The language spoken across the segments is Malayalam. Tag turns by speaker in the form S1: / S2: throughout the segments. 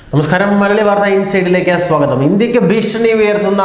S1: നമസ്കാരം മലയാളി വാർത്ത ഇൻസൈഡിലേക്ക് സ്വാഗതം ഇന്ത്യക്ക് ഭീഷണി ഉയർത്തുന്ന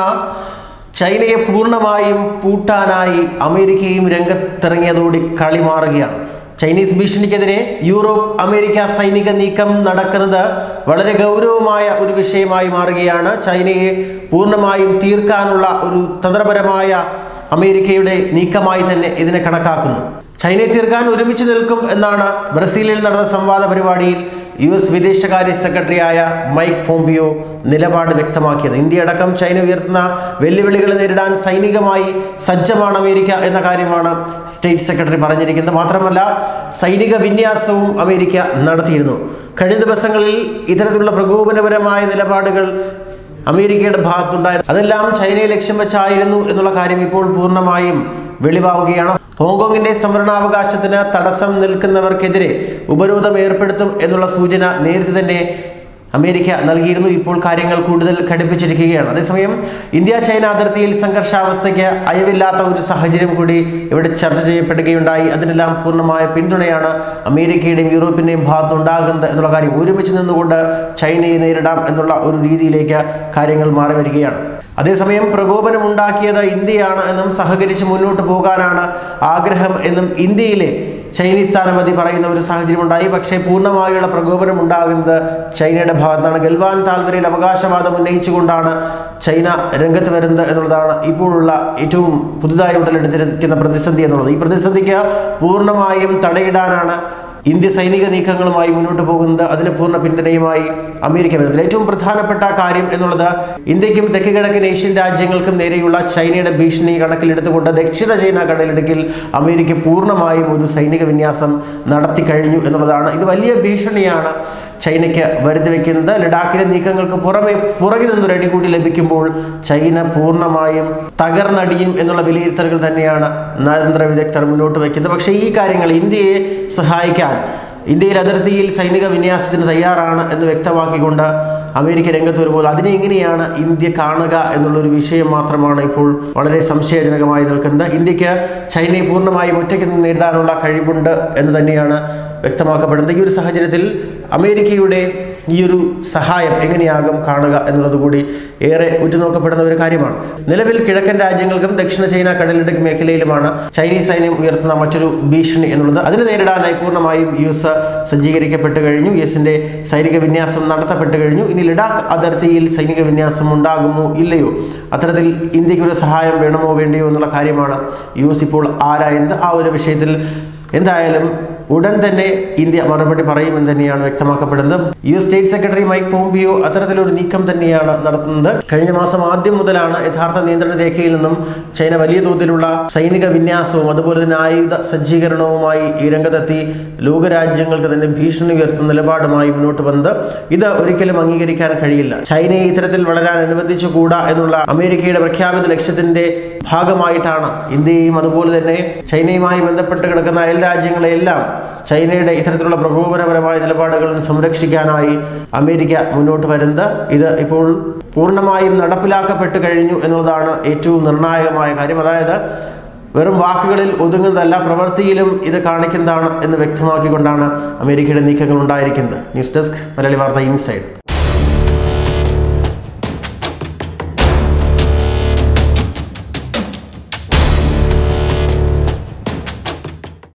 S1: ചൈനയെ പൂർണ്ണമായും പൂട്ടാനായി അമേരിക്കയും രംഗത്തിറങ്ങിയതോടെ കളി മാറുകയാണ് ചൈനീസ് ഭീഷണിക്കെതിരെ യൂറോപ്പ് അമേരിക്ക സൈനിക നീക്കം നടക്കുന്നത് വളരെ ഗൗരവമായ ഒരു വിഷയമായി മാറുകയാണ് ചൈനയെ പൂർണ്ണമായും തീർക്കാനുള്ള ഒരു തന്ത്രപരമായ അമേരിക്കയുടെ നീക്കമായി തന്നെ ഇതിനെ കണക്കാക്കുന്നു ചൈനയെ തീർക്കാൻ ഒരുമിച്ച് നിൽക്കും എന്നാണ് ബ്രസീലിൽ നടന്ന സംവാദ പരിപാടിയിൽ യു എസ് വിദേശകാര്യ സെക്രട്ടറിയായ മൈക്ക് പോംപിയോ നിലപാട് വ്യക്തമാക്കിയത് ഇന്ത്യ അടക്കം ചൈന ഉയർത്തുന്ന വെല്ലുവിളികളെ നേരിടാൻ സൈനികമായി സജ്ജമാണ് അമേരിക്ക എന്ന കാര്യമാണ് സ്റ്റേറ്റ് സെക്രട്ടറി പറഞ്ഞിരിക്കുന്നത് മാത്രമല്ല സൈനിക വിന്യാസവും അമേരിക്ക നടത്തിയിരുന്നു കഴിഞ്ഞ ദിവസങ്ങളിൽ ഇത്തരത്തിലുള്ള പ്രകോപനപരമായ നിലപാടുകൾ അമേരിക്കയുടെ ഭാഗത്തുണ്ടായിരുന്നു അതെല്ലാം ചൈനയെ ലക്ഷ്യം വെച്ചായിരുന്നു എന്നുള്ള കാര്യം ഇപ്പോൾ പൂർണ്ണമായും വെളിവാവുകയാണ് ഹോങ്കോങ്ങിന്റെ സംവരണാവകാശത്തിന് തടസ്സം നിൽക്കുന്നവർക്കെതിരെ ഉപരോധം ഏർപ്പെടുത്തും എന്നുള്ള സൂചന നേരത്തെ തന്നെ അമേരിക്ക നൽകിയിരുന്നു ഇപ്പോൾ കാര്യങ്ങൾ കൂടുതൽ ഘടിപ്പിച്ചിരിക്കുകയാണ് അതേസമയം ഇന്ത്യ ചൈന അതിർത്തിയിൽ സംഘർഷാവസ്ഥയ്ക്ക് അയവില്ലാത്ത ഒരു സാഹചര്യം കൂടി ഇവിടെ ചർച്ച ചെയ്യപ്പെടുകയുണ്ടായി അതിനെല്ലാം പൂർണ്ണമായ പിന്തുണയാണ് അമേരിക്കയുടെയും യൂറോപ്പിന്റെയും ഭാഗത്തുണ്ടാകുന്നത് എന്നുള്ള കാര്യം ഒരുമിച്ച് നിന്നുകൊണ്ട് ചൈനയെ നേരിടാം എന്നുള്ള ഒരു രീതിയിലേക്ക് കാര്യങ്ങൾ മാറി വരികയാണ് അതേസമയം പ്രകോപനം ഉണ്ടാക്കിയത് ഇന്ത്യയാണ് എന്നും സഹകരിച്ച് മുന്നോട്ട് പോകാനാണ് ആഗ്രഹം എന്നും ഇന്ത്യയിലെ ചൈനീസ് സ്ഥാനപതി പറയുന്ന ഒരു സാഹചര്യം ഉണ്ടായി പക്ഷേ പൂർണ്ണമായുള്ള പ്രകോപനം ഉണ്ടാകുന്നത് ചൈനയുടെ ഭാഗത്താണ് ഗൽവാൻ താൽവരയിൽ അവകാശവാദം ഉന്നയിച്ചുകൊണ്ടാണ് ചൈന രംഗത്ത് വരുന്നത് എന്നുള്ളതാണ് ഇപ്പോഴുള്ള ഏറ്റവും പുതുതായി ഉടലെടുത്തിരിക്കുന്ന പ്രതിസന്ധി എന്നുള്ളത് ഈ പ്രതിസന്ധിക്ക് പൂർണ്ണമായും തടയിടാനാണ് ഇന്ത്യ സൈനിക നീക്കങ്ങളുമായി മുന്നോട്ട് പോകുന്നത് അതിന് പൂർണ്ണ പിന്തുണയുമായി അമേരിക്ക വരുന്നത് ഏറ്റവും പ്രധാനപ്പെട്ട കാര്യം എന്നുള്ളത് ഇന്ത്യക്കും തെക്ക് കിഴക്കൻ ഏഷ്യൻ രാജ്യങ്ങൾക്കും നേരെയുള്ള ചൈനയുടെ ഭീഷണി കണക്കിലെടുത്തുകൊണ്ട് ദക്ഷിണ ചൈന കടലിടുക്കിൽ അമേരിക്ക പൂർണ്ണമായും ഒരു സൈനിക വിന്യാസം നടത്തി കഴിഞ്ഞു എന്നുള്ളതാണ് ഇത് വലിയ ഭീഷണിയാണ് ചൈനയ്ക്ക് വരുത്തി വയ്ക്കുന്നത് ലഡാക്കിലെ നീക്കങ്ങൾക്ക് പുറമെ പുറകിൽ നിന്നൊരു അടി കൂടി ലഭിക്കുമ്പോൾ ചൈന പൂർണ്ണമായും തകർന്നടിയും എന്നുള്ള വിലയിരുത്തലുകൾ തന്നെയാണ് നയതന്ത്ര വിദഗ്ധർ മുന്നോട്ട് വയ്ക്കുന്നത് പക്ഷേ ഈ കാര്യങ്ങൾ ഇന്ത്യയെ സഹായിക്കാൻ ഇന്ത്യയിൽ അതിർത്തിയിൽ സൈനിക വിന്യാസത്തിന് തയ്യാറാണ് എന്ന് വ്യക്തമാക്കിക്കൊണ്ട് അമേരിക്ക രംഗത്ത് വരുമ്പോൾ അതിനെ എങ്ങനെയാണ് ഇന്ത്യ കാണുക എന്നുള്ളൊരു വിഷയം മാത്രമാണ് ഇപ്പോൾ വളരെ സംശയജനകമായി നിൽക്കുന്നത് ഇന്ത്യക്ക് ചൈനയെ പൂർണ്ണമായും ഒറ്റയ്ക്ക് നിന്ന് നേരിടാനുള്ള കഴിവുണ്ട് എന്ന് തന്നെയാണ് വ്യക്തമാക്കപ്പെടുന്നത് ഈ ഒരു സാഹചര്യത്തിൽ അമേരിക്കയുടെ ഈ ഒരു സഹായം എങ്ങനെയാകും കാണുക എന്നുള്ളത് കൂടി ഏറെ ഉറ്റുനോക്കപ്പെടുന്ന ഒരു കാര്യമാണ് നിലവിൽ കിഴക്കൻ രാജ്യങ്ങൾക്കും ദക്ഷിണ ചൈന കടലിടുക്ക് മേഖലയിലുമാണ് ചൈനീസ് സൈന്യം ഉയർത്തുന്ന മറ്റൊരു ഭീഷണി എന്നുള്ളത് അതിന് നേരിടാനായി പൂർണ്ണമായും യു എസ് സജ്ജീകരിക്കപ്പെട്ട് കഴിഞ്ഞു യു എസിന്റെ സൈനിക വിന്യാസം നടത്തപ്പെട്ട് കഴിഞ്ഞു ഇനി ലഡാക്ക് അതിർത്തിയിൽ സൈനിക വിന്യാസം ഉണ്ടാകുമോ ഇല്ലയോ അത്തരത്തിൽ ഇന്ത്യക്ക് ഒരു സഹായം വേണമോ വേണ്ടയോ എന്നുള്ള കാര്യമാണ് യു എസ് ഇപ്പോൾ ആരായുന്നത് ആ ഒരു വിഷയത്തിൽ എന്തായാലും ഉടൻ തന്നെ ഇന്ത്യ മറുപടി പറയുമെന്ന് തന്നെയാണ് വ്യക്തമാക്കപ്പെടുന്നത് U S state secretary Mike Pompeo അത്തരത്തിലൊരു നീക്കം തന്നെയാണ് നടത്തുന്നത് കഴിഞ്ഞ മാസം ആദ്യം മുതലാണ് യഥാർത്ഥ നിയന്ത്രണ രേഖയിൽ നിന്നും ചൈന വലിയ തോതിലുള്ള സൈനിക വിന്യാസവും അതുപോലെ തന്നെ ആയുധ സജ്ജീകരണവുമായി ഈ രംഗത്തെത്തി ലോകരാജ്യങ്ങൾക്ക് തന്നെ ഭീഷണി ഉയർത്തുന്ന നിലപാടുമായി മുന്നോട്ട് വന്നത് ഇത് ഒരിക്കലും അംഗീകരിക്കാൻ കഴിയില്ല ചൈനയെ ഇത്തരത്തിൽ വളരാൻ അനുവദിച്ചുകൂടാ എന്നുള്ള അമേരിക്കയുടെ പ്രഖ്യാപിത ലക്ഷ്യത്തിന്റെ ഭാഗമായിട്ടാണ് ഇന്ത്യയും അതുപോലെ തന്നെ ചൈനയുമായി ബന്ധപ്പെട്ട് കിടക്കുന്ന അയൽ രാജ്യങ്ങളെല്ലാം ചൈനയുടെ ഇത്തരത്തിലുള്ള പ്രകോപനപരമായ നിലപാടുകളിൽ സംരക്ഷിക്കാനായി അമേരിക്ക മുന്നോട്ട് വരുന്നത് ഇത് ഇപ്പോൾ പൂർണ്ണമായും നടപ്പിലാക്കപ്പെട്ട് കഴിഞ്ഞു എന്നുള്ളതാണ് ഏറ്റവും നിർണായകമായ കാര്യം അതായത് വെറും വാക്കുകളിൽ ഒതുങ്ങുന്നതല്ല പ്രവൃത്തിയിലും ഇത് കാണിക്കുന്നതാണ് എന്ന് വ്യക്തമാക്കിക്കൊണ്ടാണ് അമേരിക്കയുടെ നീക്കങ്ങൾ ഉണ്ടായിരിക്കുന്നത് ന്യൂസ് ഡെസ്ക് മലയാളി വാർത്ത ഇൻസൈഡ്